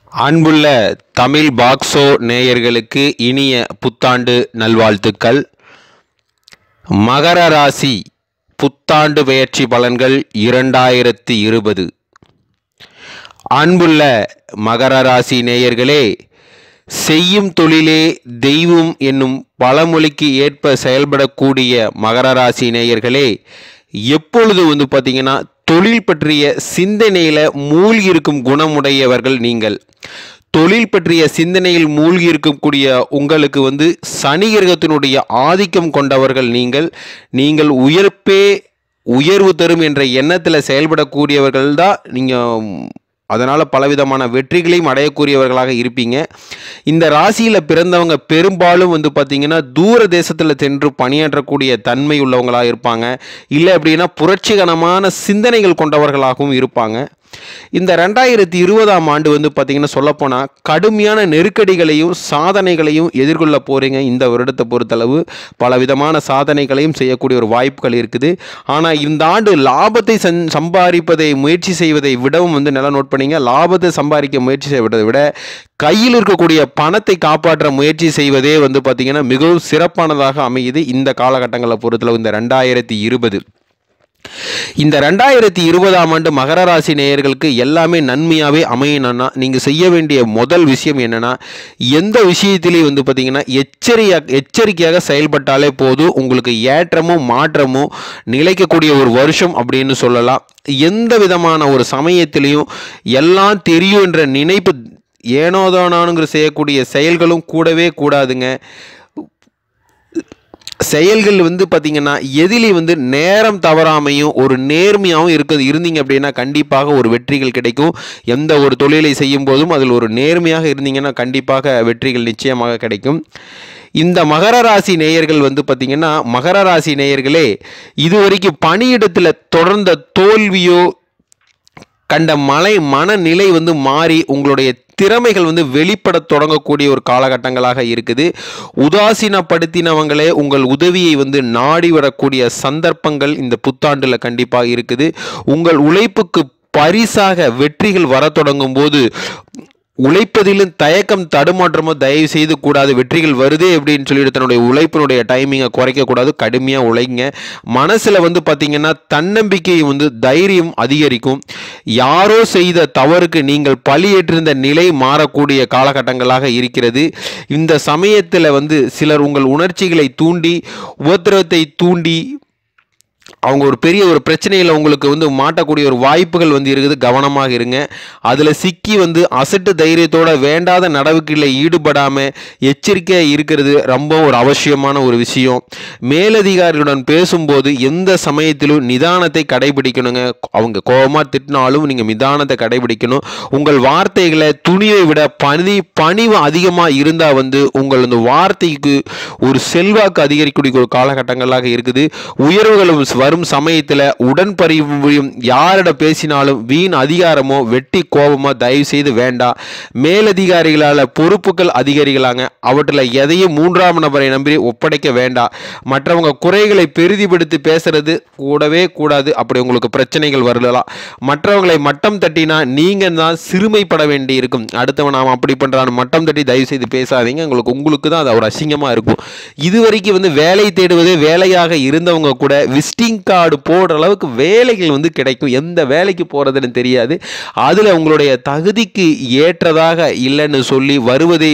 அன்புள்ள தமிழ் பாக்ஸோ நேயர்களுக்கு இனிய புத்தாண்டு நல்வாழ்த்துக்கள் மகர ராசி புத்தாண்டு பெயர்ச்சி பலன்கள் இரண்டாயிரத்தி இருபது அன்புள்ள மகர ராசி நேயர்களே செய்யும் தொழிலே தெய்வம் என்னும் பழமொழிக்கு ஏற்ப செயல்படக்கூடிய மகர ராசி நேயர்களே எப்பொழுது வந்து பார்த்தீங்கன்னா தொழில் பற்றிய சிந்தனையில் மூழ்கி இருக்கும் குணமுடையவர்கள் நீங்கள் தொழில் பற்றிய சிந்தனையில் மூழ்கி இருக்கக்கூடிய உங்களுக்கு வந்து சனி கிரகத்தினுடைய ஆதிக்கம் கொண்டவர்கள் நீங்கள் நீங்கள் உயர்ப்பே உயர்வு தரும் என்ற எண்ணத்தில் செயல்படக்கூடியவர்கள் தான் நீங்கள் அதனால் பலவிதமான வெற்றிகளையும் அடையக்கூடியவர்களாக இருப்பீங்க இந்த ராசியில் பிறந்தவங்க பெரும்பாலும் வந்து பார்த்திங்கன்னா தூர தேசத்தில் சென்று பணியாற்றக்கூடிய தன்மை உள்ளவங்களாக இருப்பாங்க இல்லை அப்படின்னா புரட்சிகரமான சிந்தனைகள் கொண்டவர்களாகவும் இருப்பாங்க இந்த ரெண்டாயிரத்தி இருபதாம் ஆண்டு வந்து பார்த்திங்கன்னா சொல்லப்போனால் கடுமையான நெருக்கடிகளையும் சாதனைகளையும் எதிர்கொள்ள போகிறீங்க இந்த வருடத்தை பொறுத்தளவு பலவிதமான சாதனைகளையும் செய்யக்கூடிய ஒரு வாய்ப்புகள் இருக்குது ஆனால் இந்த ஆண்டு லாபத்தை சந் சம்பாதிப்பதை முயற்சி செய்வதை விடவும் வந்து நல்லா நோட் பண்ணீங்க லாபத்தை சம்பாதிக்க முயற்சி செய்வதை விட கையில் இருக்கக்கூடிய பணத்தை காப்பாற்ற முயற்சி செய்வதே வந்து பார்த்திங்கன்னா மிகவும் சிறப்பானதாக அமையுது இந்த காலகட்டங்களை பொறுத்தளவு இந்த ரெண்டாயிரத்தி இருபது இந்த ரெண்டாயிரத்தி இருபதாம் ஆண்டு மகர ராசி நேயர்களுக்கு எல்லாமே நன்மையாகவே அமையணும்னா நீங்கள் செய்ய வேண்டிய முதல் விஷயம் என்னென்னா எந்த விஷயத்திலையும் வந்து பார்த்தீங்கன்னா எச்சரியா எச்சரிக்கையாக செயல்பட்டாலே போதும் உங்களுக்கு ஏற்றமும் மாற்றமும் நிலைக்கக்கூடிய ஒரு வருஷம் அப்படின்னு சொல்லலாம் எந்த விதமான ஒரு சமயத்திலையும் எல்லாம் தெரியும் என்ற நினைப்பு ஏனோதானானுங்கிற செய்யக்கூடிய செயல்களும் கூடவே கூடாதுங்க செயல்கள் வந்து பார்த்திங்கன்னா எதிலே வந்து நேரம் தவறாமையும் ஒரு நேர்மையாகவும் இருக்குது இருந்தீங்க அப்படின்னா கண்டிப்பாக ஒரு வெற்றிகள் கிடைக்கும் எந்த ஒரு தொழிலை செய்யும் போதும் அதில் ஒரு நேர்மையாக இருந்தீங்கன்னா கண்டிப்பாக வெற்றிகள் நிச்சயமாக கிடைக்கும் இந்த மகர ராசி நேயர்கள் வந்து பார்த்திங்கன்னா மகர ராசி நேயர்களே இதுவரைக்கும் பணியிடத்தில் தொடர்ந்த தோல்வியோ கண்ட மலை மனநிலை வந்து மாறி உங்களுடைய திறமைகள் வந்து வெளிப்பட தொடங்கக்கூடிய ஒரு காலகட்டங்களாக இருக்குது உதாசீனப்படுத்தினவங்களே உங்கள் உதவியை வந்து நாடி வரக்கூடிய சந்தர்ப்பங்கள் இந்த புத்தாண்டில் கண்டிப்பாக இருக்குது உங்கள் உழைப்புக்கு பரிசாக வெற்றிகள் வர தொடங்கும் போது உழைப்பதிலும் தயக்கம் தடுமாற்றமோ தயவு செய்து கூடாது வெற்றிகள் வருதே அப்படின்னு சொல்லிட்டு தன்னுடைய உழைப்பினுடைய டைமிங்கை குறைக்கக்கூடாது கடுமையாக உழைங்க மனசில் வந்து பார்த்திங்கன்னா தன்னம்பிக்கை வந்து தைரியம் அதிகரிக்கும் யாரோ செய்த தவறுக்கு நீங்கள் பழியேற்றிருந்த நிலை மாறக்கூடிய காலகட்டங்களாக இருக்கிறது இந்த சமயத்தில் வந்து சிலர் உங்கள் உணர்ச்சிகளை தூண்டி உபத்திரவத்தை தூண்டி அவங்க ஒரு பெரிய ஒரு பிரச்சனையில் உங்களுக்கு வந்து மாட்டக்கூடிய ஒரு வாய்ப்புகள் வந்து இருக்குது கவனமாக இருங்க அதில் சிக்கி வந்து அசட்டு தைரியத்தோட வேண்டாத நடவடிக்கைகளில் ஈடுபடாமல் எச்சரிக்கையாக இருக்கிறது ரொம்ப ஒரு அவசியமான ஒரு விஷயம் மேலதிகாரிகளுடன் பேசும்போது எந்த சமயத்திலும் நிதானத்தை கடைபிடிக்கணுங்க அவங்க கோபமாக திட்டினாலும் நீங்கள் நிதானத்தை கடைபிடிக்கணும் உங்கள் வார்த்தைகளை துணிவை விட பணி பணிவு அதிகமாக இருந்தால் வந்து உங்கள் அந்த வார்த்தைக்கு ஒரு செல்வாக்கு அதிகரிக்கக்கூடிய ஒரு காலகட்டங்களாக இருக்குது உயர்வுகளும் வரும் சமயத்தில் உடன்பரிவும் யாரிடம் பேசினாலும் வீண் அதிகாரமோ வெட்டி கோபமோ தயவு செய்து வேண்டாம் மேலதிகாரிகளால் பொறுப்புகள் அதிகாரிகளாங்க அவற்றில் எதையும் மூன்றாம் நபரை நம்பி ஒப்படைக்க வேண்டாம் மற்றவங்க குறைகளை பெரிதிப்படுத்தி பேசுறது கூடவே கூடாது அப்படி உங்களுக்கு பிரச்சனைகள் வரலாம் மற்றவங்களை மட்டம் தட்டினா நீங்கள் தான் சிறுமைப்பட வேண்டி இருக்கும் அடுத்தவன் நாம் அப்படி பண்ணுறான்னு மட்டம் தட்டி தயவு செய்து பேசாதீங்க உங்களுக்கு உங்களுக்கு தான் அது ஒரு அசிங்கமாக இருக்கும் இது வரைக்கும் வந்து வேலை தேடுவதே வேலையாக இருந்தவங்க கூட விசிட்டிங் கார்டு போடுற அளவுக்கு வேலைகள் வந்து கிடைக்கும் எந்த வேலைக்கு போகிறதுன்னு தெரியாது அதில் உங்களுடைய தகுதிக்கு ஏற்றதாக இல்லைன்னு சொல்லி வருவதை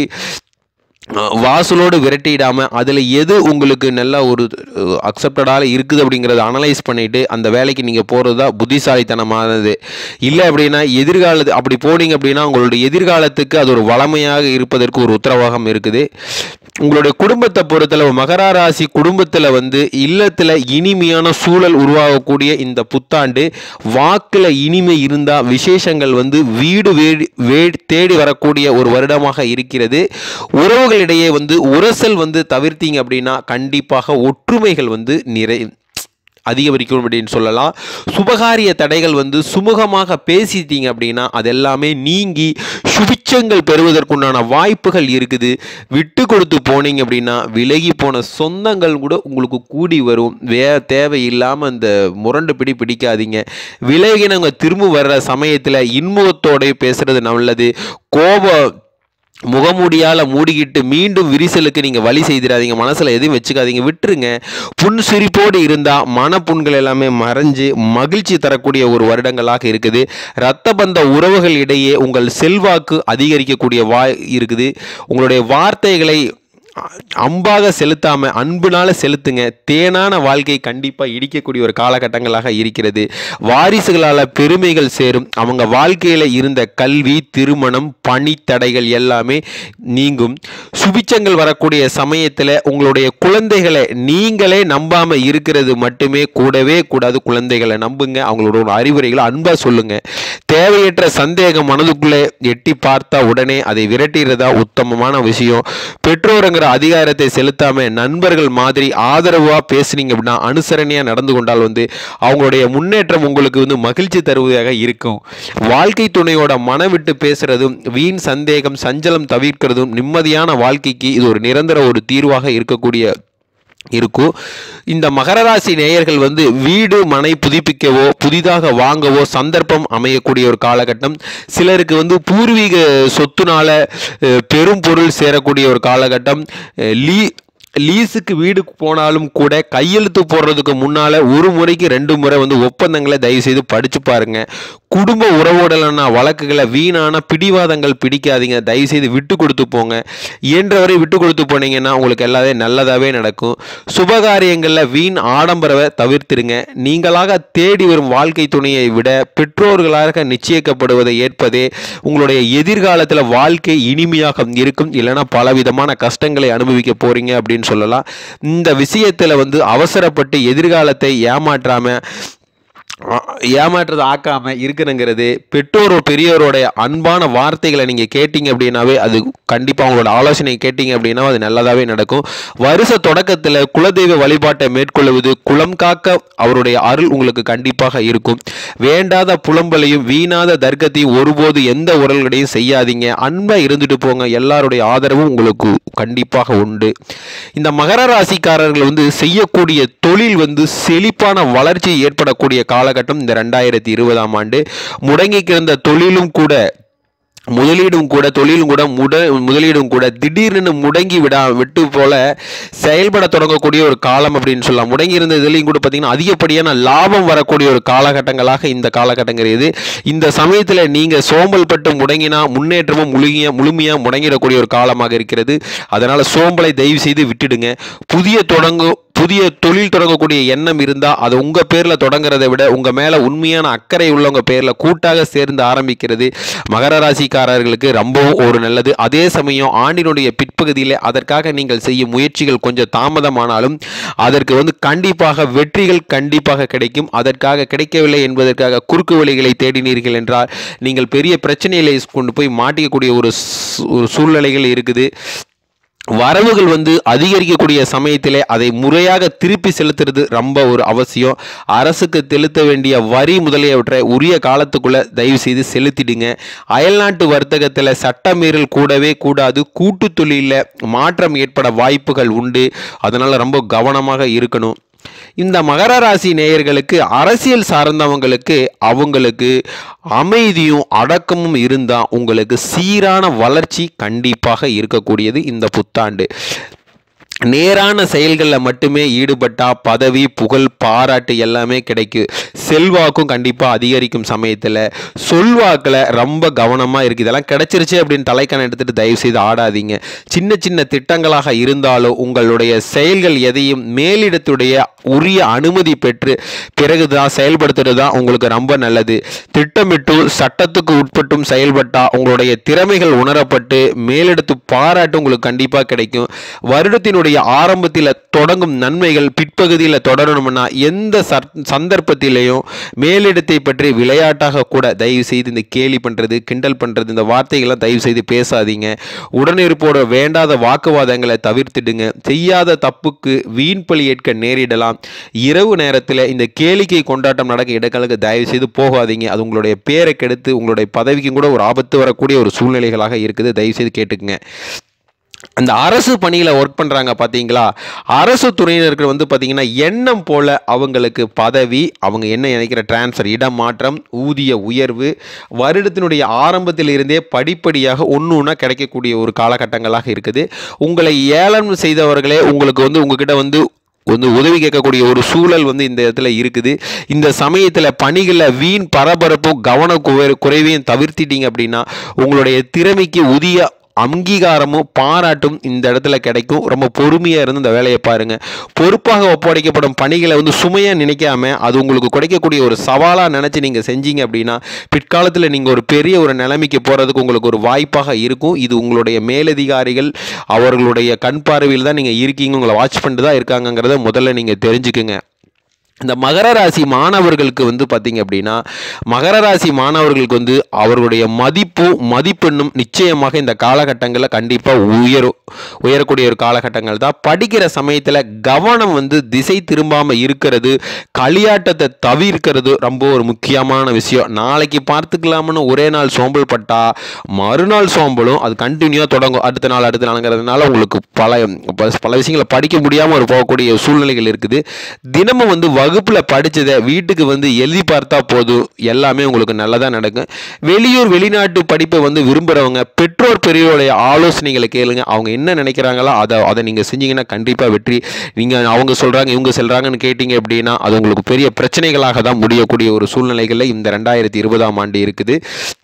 வாசலோடு விரட்டிடாமல் அதில் எது உங்களுக்கு நல்ல ஒரு அக்செப்டடாக இருக்குது அப்படிங்கிறத அனலைஸ் பண்ணிவிட்டு அந்த வேலைக்கு நீங்கள் போகிறது தான் புத்திசாலித்தனமானது இல்லை அப்படின்னா எதிர்காலத்து அப்படி போனீங்க அப்படின்னா உங்களுடைய எதிர்காலத்துக்கு அது ஒரு வளமையாக இருப்பதற்கு ஒரு உத்தரவாகம் இருக்குது உங்களுடைய குடும்பத்தை பொறுத்தளவு மகர ராசி குடும்பத்தில் வந்து இல்லத்தில் இனிமையான சூழல் உருவாகக்கூடிய இந்த புத்தாண்டு வாக்கில் இனிமை இருந்தால் விசேஷங்கள் வந்து வீடு வேடி வே தேடி வரக்கூடிய ஒரு வருடமாக இருக்கிறது உறவுகளிடையே வந்து உரசல் வந்து தவிர்த்தீங்க அப்படின்னா கண்டிப்பாக ஒற்றுமைகள் வந்து நிறை அதிகரிக்கும் அப்படின்னு சொல்லலாம் சுபகாரிய தடைகள் வந்து சுமூகமாக பேசிட்டீங்க அப்படின்னா அது எல்லாமே நீங்கி சுபிச்சங்கள் பெறுவதற்குண்டான வாய்ப்புகள் இருக்குது விட்டு கொடுத்து போனீங்க அப்படின்னா விலகி போன சொந்தங்கள் கூட உங்களுக்கு கூடி வரும் வே தேவையில்லாமல் இந்த முரண்டு பிடி பிடிக்காதீங்க விலகினவங்க திரும்ப வர்ற சமயத்தில் இன்முகத்தோட பேசுறது நல்லது கோபம் முகமூடியால் மூடிக்கிட்டு மீண்டும் விரிசலுக்கு நீங்கள் வழி செய்திடாதீங்க மனசில் எதையும் வச்சுக்காதீங்க விட்டுருங்க புன் சிரிப்போடு இருந்தால் மனப்புண்கள் எல்லாமே மறைஞ்சு மகிழ்ச்சி தரக்கூடிய ஒரு வருடங்களாக இருக்குது இரத்த பந்த உறவுகள் இடையே உங்கள் செல்வாக்கு அதிகரிக்கக்கூடிய வாய் இருக்குது உங்களுடைய வார்த்தைகளை அம்பாக செலுத்தாம அன்புனால செலுத்துங்க தேனான வாழ்க்கை கண்டிப்பாக இடிக்கக்கூடிய ஒரு காலகட்டங்களாக இருக்கிறது வாரிசுகளால் பெருமைகள் சேரும் அவங்க வாழ்க்கையில் இருந்த கல்வி திருமணம் பணித்தடைகள் எல்லாமே நீங்கும் சுபிச்சங்கள் வரக்கூடிய சமயத்தில் உங்களுடைய குழந்தைகளை நீங்களே நம்பாம இருக்கிறது மட்டுமே கூடவே கூடாது குழந்தைகளை நம்புங்க அவங்களோட ஒரு அறிவுரைகளை அன்பாக சொல்லுங்க தேவையற்ற சந்தேகம் மனதுக்குள்ளே எட்டி பார்த்தா உடனே அதை விரட்டிடுறதா உத்தமமான விஷயம் பெற்றோருங்கிற அதிகாரத்தை செலுத்தாம நண்பர்கள் மாதிரி ஆதரவா பேசுனீங்க அப்படின்னா அனுசரணையா நடந்து கொண்டால் வந்து அவங்களுடைய முன்னேற்றம் உங்களுக்கு வந்து மகிழ்ச்சி தருவதாக இருக்கும் வாழ்க்கை துணையோட மன விட்டு பேசுறதும் வீண் சந்தேகம் சஞ்சலம் தவிர்க்கிறதும் நிம்மதியான வாழ்க்கைக்கு இது ஒரு நிரந்தர ஒரு தீர்வாக இருக்கக்கூடிய இருக்கும் இந்த மகர ராசி நேயர்கள் வந்து வீடு மனை புதுப்பிக்கவோ புதிதாக வாங்கவோ சந்தர்ப்பம் அமையக்கூடிய ஒரு காலகட்டம் சிலருக்கு வந்து பூர்வீக சொத்துனால அஹ், பெரும் பொருள் சேரக்கூடிய ஒரு காலகட்டம் அஹ், லீ லீஸுக்கு வீடு போனாலும் கூட கையெழுத்து போடுறதுக்கு முன்னால் ஒரு முறைக்கு ரெண்டு முறை வந்து ஒப்பந்தங்களை தயவு செய்து படிச்சு பாருங்க குடும்ப உறவுடலான வழக்குகளை வீணான பிடிவாதங்கள் பிடிக்காதீங்க தயவு செய்து விட்டு கொடுத்து போங்க இயன்றவரை விட்டு கொடுத்து போனீங்கன்னா உங்களுக்கு எல்லாமே நல்லதாகவே நடக்கும் சுபகாரியங்களில் வீண் ஆடம்பரவை தவிர்த்திருங்க நீங்களாக தேடி வரும் வாழ்க்கை துணையை விட பெற்றோர்களாக நிச்சயிக்கப்படுவதை ஏற்பதே உங்களுடைய எதிர்காலத்தில் வாழ்க்கை இனிமையாக இருக்கும் இல்லைன்னா பலவிதமான கஷ்டங்களை அனுபவிக்க போறீங்க அப்படின்னு சொல்லலாம் இந்த விஷயத்தில் வந்து அவசரப்பட்டு எதிர்காலத்தை ஏமாற்றாம ஆ, ஏமாற்றத்தை ஆக்காம இருக்கணுங்கிறது பெற்றோரோ பெரியோருடைய அன்பான வார்த்தைகளை நீங்கள் கேட்டீங்க அப்படின்னாவே அது கண்டிப்பாக அவங்களோட ஆலோசனை கேட்டீங்க அப்படின்னா அது நல்லதாகவே நடக்கும் வருஷ தொடக்கத்தில் குலதெய்வ வழிபாட்டை மேற்கொள்வது குலம் காக்க அவருடைய அருள் உங்களுக்கு கண்டிப்பாக இருக்கும் வேண்டாத புலம்பலையும் வீணாத தர்க்கத்தையும் ஒருபோது எந்த உரல்களையும் செய்யாதீங்க அன்பாக இருந்துட்டு போங்க எல்லாருடைய ஆதரவும் உங்களுக்கு கண்டிப்பாக உண்டு இந்த மகர ராசிக்காரர்கள் வந்து செய்யக்கூடிய தொழில் வந்து செழிப்பான வளர்ச்சி ஏற்படக்கூடிய காலகட்டம் இந்த ரெண்டாயிரத்தி இருபதாம் ஆண்டு முடங்கி கிடந்த தொழிலும் கூட முதலீடும் கூட தொழிலும் கூட முட முதலீடும் கூட திடீர்னு முடங்கி விடா விட்டு போல செயல்பட தொடங்கக்கூடிய ஒரு காலம் அப்படின்னு சொல்லலாம் முடங்கி இருந்த இதுலையும் கூட பார்த்தீங்கன்னா அதிகப்படியான லாபம் வரக்கூடிய ஒரு காலகட்டங்களாக இந்த காலகட்டங்கிறது இந்த சமயத்தில் நீங்கள் சோம்பல் பட்டு முடங்கினா முன்னேற்றமும் முழுகிய முழுமையாக முடங்கிடக்கூடிய ஒரு காலமாக இருக்கிறது அதனால் சோம்பலை தயவு செய்து விட்டுடுங்க புதிய தொடங்கு புதிய தொழில் தொடங்கக்கூடிய எண்ணம் இருந்தால் அது உங்கள் பேரில் தொடங்குறதை விட உங்கள் மேலே உண்மையான அக்கறை உள்ளவங்க பேரில் கூட்டாக சேர்ந்து ஆரம்பிக்கிறது மகர ராசிக்காரர்களுக்கு ரொம்பவும் ஒரு நல்லது அதே சமயம் ஆண்டினுடைய பிற்பகுதியில் அதற்காக நீங்கள் செய்யும் முயற்சிகள் கொஞ்சம் தாமதமானாலும் அதற்கு வந்து கண்டிப்பாக வெற்றிகள் கண்டிப்பாக கிடைக்கும் அதற்காக கிடைக்கவில்லை என்பதற்காக குறுக்கு வழிகளை தேடினீர்கள் என்றால் நீங்கள் பெரிய பிரச்சனைகளை கொண்டு போய் மாட்டிக்கக்கூடிய ஒரு சூ- ஒரு சூழ்நிலைகள் இருக்குது வரவுகள் வந்து அதிகரிக்கக்கூடிய சமயத்திலே அதை முறையாக திருப்பி செலுத்துறது ரொம்ப ஒரு அவசியம் அரசுக்கு செலுத்த வேண்டிய வரி முதலியவற்றை உரிய காலத்துக்குள்ள தயவு செய்து செலுத்திடுங்க அயல்நாட்டு வர்த்தகத்தில் சட்டமீறல் கூடவே கூடாது கூட்டு தொழிலில் மாற்றம் ஏற்பட வாய்ப்புகள் உண்டு அதனால் ரொம்ப கவனமாக இருக்கணும் இந்த மகர ராசி நேயர்களுக்கு அரசியல் சார்ந்தவங்களுக்கு அவங்களுக்கு அமைதியும் அடக்கமும் இருந்தால் உங்களுக்கு சீரான வளர்ச்சி கண்டிப்பாக இருக்கக்கூடியது இந்த புத்தாண்டு நேரான செயல்களில் மட்டுமே ஈடுபட்டா பதவி புகழ் பாராட்டு எல்லாமே கிடைக்கும் செல்வாக்கும் கண்டிப்பாக அதிகரிக்கும் சமயத்தில் சொல்வாக்கில் ரொம்ப கவனமாக இருக்குது இதெல்லாம் கிடைச்சிருச்சு அப்படின்னு தலைக்கணம் எடுத்துட்டு தயவு செய்து ஆடாதீங்க சின்ன சின்ன திட்டங்களாக இருந்தாலும் உங்களுடைய செயல்கள் எதையும் மேலிடத்துடைய உரிய அனுமதி பெற்று பிறகு தான் செயல்படுத்துறது தான் உங்களுக்கு ரொம்ப நல்லது திட்டமிட்டு சட்டத்துக்கு உட்பட்டும் செயல்பட்டால் உங்களுடைய திறமைகள் உணரப்பட்டு மேலிடத்து பாராட்டு உங்களுக்கு கண்டிப்பாக கிடைக்கும் வருடத்தினுடைய ஆரம்பத்தில் தொடங்கும் நன்மைகள் பிற்பகுதியில் தொடரணும்னா எந்த சர் சந்தர்ப்பத்திலையும் மேலிடத்தை பற்றி விளையாட்டாக கூட தயவு செய்து இந்த கேலி பண்ணுறது கிண்டல் பண்ணுறது இந்த வார்த்தைகள்லாம் தயவு செய்து பேசாதீங்க உடனிருப்போட வேண்டாத வாக்குவாதங்களை தவிர்த்திடுங்க செய்யாத தப்புக்கு வீண் பழி ஏற்க நேரிடலாம் இருக்கலாம் இரவு நேரத்தில் இந்த கேளிக்கை கொண்டாட்டம் நடக்க இடங்களுக்கு தயவு செய்து போகாதீங்க அது உங்களுடைய பேரை கெடுத்து உங்களுடைய பதவிக்கும் கூட ஒரு ஆபத்து வரக்கூடிய ஒரு சூழ்நிலைகளாக இருக்குது தயவு செய்து கேட்டுக்குங்க அந்த அரசு பணியில் ஒர்க் பண்ணுறாங்க பார்த்தீங்களா அரசு துறையினருக்கு வந்து பார்த்தீங்கன்னா எண்ணம் போல் அவங்களுக்கு பதவி அவங்க என்ன நினைக்கிற டிரான்ஸ்ஃபர் இடம் மாற்றம் ஊதிய உயர்வு வருடத்தினுடைய ஆரம்பத்தில் இருந்தே படிப்படியாக ஒன்று ஒன்றா கிடைக்கக்கூடிய ஒரு காலகட்டங்களாக இருக்குது உங்களை ஏலம் செய்தவர்களே உங்களுக்கு வந்து உங்ககிட்ட வந்து வந்து உதவி கேட்கக்கூடிய ஒரு சூழல் வந்து இந்த இடத்துல இருக்குது இந்த சமயத்தில் பணிகளில் வீண் பரபரப்பும் கவன குறை குறைவையும் தவிர்த்திட்டீங்க அப்படின்னா உங்களுடைய திறமைக்கு உரிய அங்கீகாரமும் பாராட்டும் இந்த இடத்துல கிடைக்கும் ரொம்ப பொறுமையாக இருந்து இந்த வேலையை பாருங்கள் பொறுப்பாக ஒப்படைக்கப்படும் பணிகளை வந்து சுமையாக நினைக்காம அது உங்களுக்கு கிடைக்கக்கூடிய ஒரு சவாலாக நினச்சி நீங்கள் செஞ்சீங்க அப்படின்னா பிற்காலத்தில் நீங்கள் ஒரு பெரிய ஒரு நிலைமைக்கு போகிறதுக்கு உங்களுக்கு ஒரு வாய்ப்பாக இருக்கும் இது உங்களுடைய மேலதிகாரிகள் அவர்களுடைய கண் பார்வையில் தான் நீங்கள் இருக்கீங்க உங்களை வாட்ச் பண்ணிட்டு தான் இருக்காங்கங்கிறத முதல்ல நீங்கள் தெரிஞ்சுக்குங்க இந்த மகர ராசி மாணவர்களுக்கு வந்து பார்த்தீங்க அப்படின்னா மகர ராசி மாணவர்களுக்கு வந்து அவர்களுடைய மதிப்பும் மதிப்பெண்ணும் நிச்சயமாக இந்த காலகட்டங்களில் கண்டிப்பாக உயரும் உயரக்கூடிய ஒரு காலகட்டங்கள் தான் படிக்கிற சமயத்தில் கவனம் வந்து திசை திரும்பாமல் இருக்கிறது களியாட்டத்தை தவிர்க்கிறது ரொம்ப ஒரு முக்கியமான விஷயம் நாளைக்கு பார்த்துக்கலாம்னு ஒரே நாள் சோம்பல் பட்டா மறுநாள் சோம்பலும் அது கண்டினியூவாக தொடங்கும் அடுத்த நாள் அடுத்த நாளுங்கிறதுனால உங்களுக்கு பல ப- பல விஷயங்களை படிக்க முடியாமல் ஒரு போகக்கூடிய சூழ்நிலைகள் இருக்குது தினமும் வந்து வகுப்பில் படித்ததை வீட்டுக்கு வந்து எழுதி பார்த்தா போதும் எல்லாமே உங்களுக்கு நல்லதாக நடக்கும் வெளியூர் வெளிநாட்டு படிப்பை வந்து விரும்புகிறவங்க பெற்றோர் பெரியோருடைய ஆலோசனைகளை கேளுங்க அவங்க என்ன நினைக்கிறாங்களோ அதை அதை நீங்கள் செஞ்சீங்கன்னா கண்டிப்பாக வெற்றி நீங்கள் அவங்க சொல்கிறாங்க இவங்க சொல்கிறாங்கன்னு கேட்டிங்க அப்படின்னா அது உங்களுக்கு பெரிய பிரச்சனைகளாக தான் முடியக்கூடிய ஒரு சூழ்நிலைகளில் இந்த ரெண்டாயிரத்தி இருபதாம் ஆண்டு இருக்குது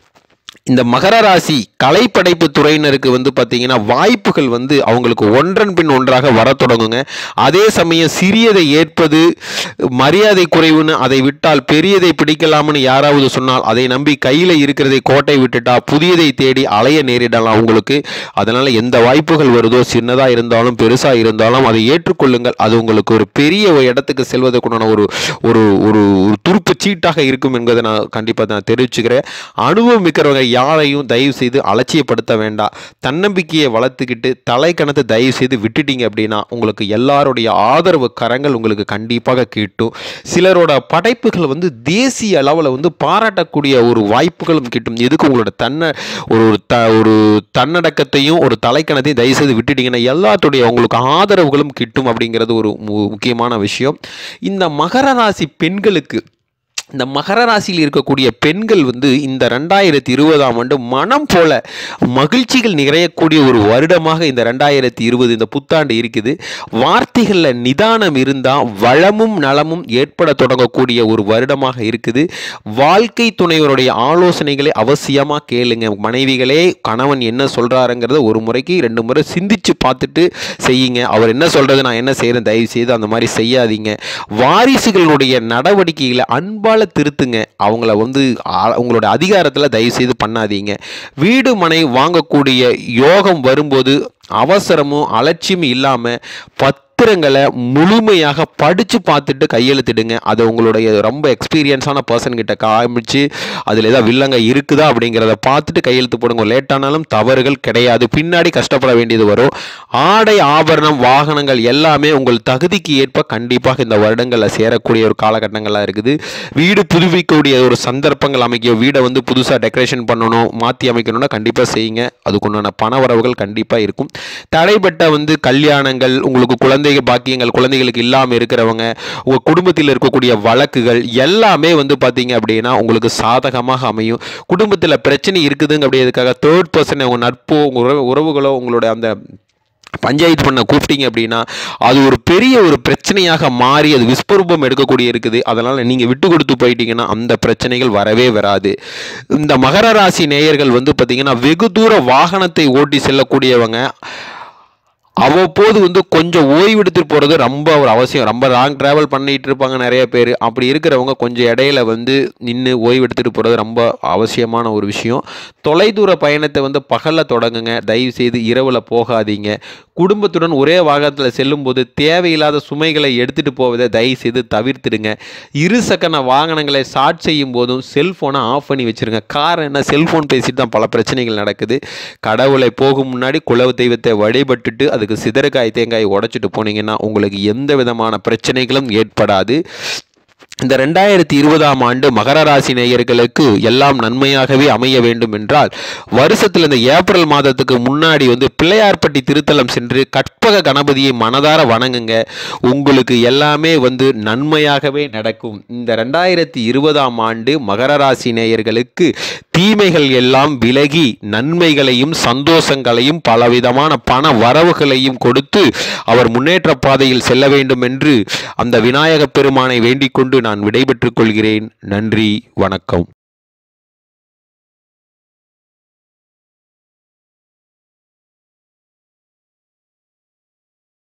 இந்த மகர ராசி கலைப்படைப்பு துறையினருக்கு வந்து பார்த்தீங்கன்னா வாய்ப்புகள் வந்து அவங்களுக்கு ஒன்றன் பின் ஒன்றாக வர தொடங்குங்க அதே சமயம் சிறியதை ஏற்பது மரியாதை குறைவுன்னு அதை விட்டால் பெரியதை பிடிக்கலாம்னு யாராவது சொன்னால் அதை நம்பி கையில் இருக்கிறதை கோட்டை விட்டுட்டா புதியதை தேடி அலைய நேரிடலாம் உங்களுக்கு அதனால் எந்த வாய்ப்புகள் வருதோ சின்னதாக இருந்தாலும் பெருசாக இருந்தாலும் அதை ஏற்றுக்கொள்ளுங்கள் அது உங்களுக்கு ஒரு பெரிய ஒரு இடத்துக்கு செல்வதற்குண்டான ஒரு ஒரு ஒரு ஒரு துருப்பு சீட்டாக இருக்கும் என்பதை நான் கண்டிப்பாக நான் தெரிவிச்சுக்கிறேன் அனுபவம் மிக்கிறவங்க யாரையும் தயவு செய்து அலட்சியப்படுத்த வேண்டாம் தன்னம்பிக்கையை வளர்த்துக்கிட்டு தலைக்கணத்தை தயவு செய்து விட்டுட்டீங்க அப்படின்னா உங்களுக்கு எல்லாருடைய ஆதரவு கரங்கள் உங்களுக்கு கண்டிப்பாக கிட்டும் சிலரோட படைப்புகள் வந்து தேசிய அளவில் வந்து பாராட்டக்கூடிய ஒரு வாய்ப்புகளும் கிட்டும் எதுக்கு உங்களோட தன்னை ஒரு ஒரு த ஒரு தன்னடக்கத்தையும் ஒரு தலைக்கணத்தையும் தயவு செய்து விட்டுட்டீங்கன்னா எல்லாத்துடைய உங்களுக்கு ஆதரவுகளும் கிட்டும் அப்படிங்கிறது ஒரு மு- முக்கியமான விஷயம் இந்த மகர ராசி பெண்களுக்கு இந்த மகர ராசியில் இருக்கக்கூடிய பெண்கள் வந்து இந்த ரெண்டாயிரத்தி இருபதாம் ஆண்டு மனம் போல மகிழ்ச்சிகள் நிறையக்கூடிய ஒரு வருடமாக இந்த ரெண்டாயிரத்தி இருபது இந்த புத்தாண்டு இருக்குது வார்த்தைகளில் நிதானம் இருந்தால் வளமும் நலமும் ஏற்பட தொடங்கக்கூடிய ஒரு வருடமாக இருக்குது வாழ்க்கை துணைவருடைய ஆலோசனைகளை அவசியமாக கேளுங்க மனைவிகளே கணவன் என்ன சொல்கிறாருங்கிறத ஒரு முறைக்கு ரெண்டு முறை சிந்திச்சு பார்த்துட்டு செய்யுங்க அவர் என்ன சொல்கிறது நான் என்ன செய்கிறேன் தயவு செய்து அந்த மாதிரி செய்யாதீங்க வாரிசுகளுடைய நடவடிக்கைகளை அன்பால் திருத்துங்க அவங்கள வந்து ஆ- உங்களோட அதிகாரத்தில் தயவு செய்து பண்ணாதீங்க வீடு மனை வாங்கக்கூடிய யோகம் வரும்போது அவசரமும் அலட்சியமும் இல்லாமல் பத்திரங்களை முழுமையாக படித்து பார்த்துட்டு கையெழுத்திடுங்க அதை உங்களுடைய ரொம்ப எக்ஸ்பீரியன்ஸான பர்சன் கிட்ட காமிச்சு அதில் ஏதாவது வில்லங்க இருக்குதா அப்படிங்கிறத பார்த்துட்டு கையெழுத்து போடுங்க லேட்டானாலும் தவறுகள் கிடையாது பின்னாடி கஷ்டப்பட வேண்டியது வரும் ஆடை ஆபரணம் வாகனங்கள் எல்லாமே உங்கள் தகுதிக்கு ஏற்ப கண்டிப்பாக இந்த வருடங்களில் சேரக்கூடிய ஒரு காலகட்டங்களாக இருக்குது வீடு புதுப்பிக்கக்கூடிய ஒரு சந்தர்ப்பங்கள் அமைக்க வீடை வந்து புதுசாக டெக்கரேஷன் பண்ணணும் மாற்றி அமைக்கணும்னா கண்டிப்பாக செய்யுங்க அதுக்குண்டான பண வரவுகள் கண்டிப்பாக இருக்கும் தடைப்பட்ட வந்து கல்யாணங்கள் உங்களுக்கு குழந்தைகள் பாக்கியங்கள் குழந்தைகளுக்கு இல்லாமல் இருக்கிறவங்க உங்கள் குடும்பத்தில் இருக்கக்கூடிய வழக்குகள் எல்லாமே வந்து பார்த்தீங்க அப்படின்னா உங்களுக்கு சாதகமாக அமையும் குடும்பத்தில் பிரச்சனை இருக்குதுங்க அப்படிங்கிறதுக்காக தேர்ட் பர்சன் உங்கள் நட்போ உங்கள் உறவு உறவுகளோ உங்களோட அந்த பஞ்சாயத்து பண்ண கூப்பிட்டீங்க அப்படின்னா அது ஒரு பெரிய ஒரு பிரச்சனையாக மாறி அது விஸ்வரூபம் எடுக்கக்கூடிய இருக்குது அதனால் நீங்கள் விட்டு கொடுத்து போயிட்டீங்கன்னா அந்த பிரச்சனைகள் வரவே வராது இந்த மகர ராசி நேயர்கள் வந்து பார்த்திங்கன்னா வெகு தூர வாகனத்தை ஓட்டி செல்லக்கூடியவங்க அவ்வப்போது வந்து கொஞ்சம் ஓய்வெடுத்துட்டு போகிறது ரொம்ப ஒரு அவசியம் ரொம்ப லாங் ட்ராவல் பண்ணிட்டு இருப்பாங்க நிறைய பேர் அப்படி இருக்கிறவங்க கொஞ்சம் இடையில வந்து நின்று ஓய்வெடுத்துட்டு போகிறது ரொம்ப அவசியமான ஒரு விஷயம் தொலைதூர பயணத்தை வந்து பகலில் தொடங்குங்க தயவு செய்து இரவில் போகாதீங்க குடும்பத்துடன் ஒரே வாகனத்தில் செல்லும்போது தேவையில்லாத சுமைகளை எடுத்துகிட்டு போவதை தயவு செய்து தவிர்த்துடுங்க இரு சக்கர வாகனங்களை ஸ்டார்ட் செய்யும் போதும் செல்ஃபோனை ஆஃப் பண்ணி வச்சிருங்க காரணம் என்ன செல்ஃபோன் பேசிட்டு தான் பல பிரச்சனைகள் நடக்குது கடவுளை போகும் முன்னாடி குலவு தெய்வத்தை வழிபட்டுட்டு அதுக்கு கோயிலுக்கு சிதறுகாய் தேங்காய் உடைச்சிட்டு போனீங்கன்னா உங்களுக்கு எந்த விதமான பிரச்சனைகளும் ஏற்படாது இந்த ரெண்டாயிரத்தி இருபதாம் ஆண்டு மகர ராசி நேயர்களுக்கு எல்லாம் நன்மையாகவே அமைய வேண்டும் என்றால் வருஷத்தில் இந்த ஏப்ரல் மாதத்துக்கு முன்னாடி வந்து பிள்ளையார்பட்டி திருத்தலம் சென்று கற்பக கணபதியை மனதார வணங்குங்க உங்களுக்கு எல்லாமே வந்து நன்மையாகவே நடக்கும் இந்த ரெண்டாயிரத்தி இருபதாம் ஆண்டு மகர ராசி நேயர்களுக்கு தீமைகள் எல்லாம் விலகி நன்மைகளையும் சந்தோஷங்களையும் பலவிதமான பண வரவுகளையும் கொடுத்து அவர் முன்னேற்ற பாதையில் செல்ல வேண்டும் என்று அந்த விநாயகப் பெருமானை வேண்டிக் கொண்டு நான் விடைபெற்றுக் கொள்கிறேன் நன்றி வணக்கம்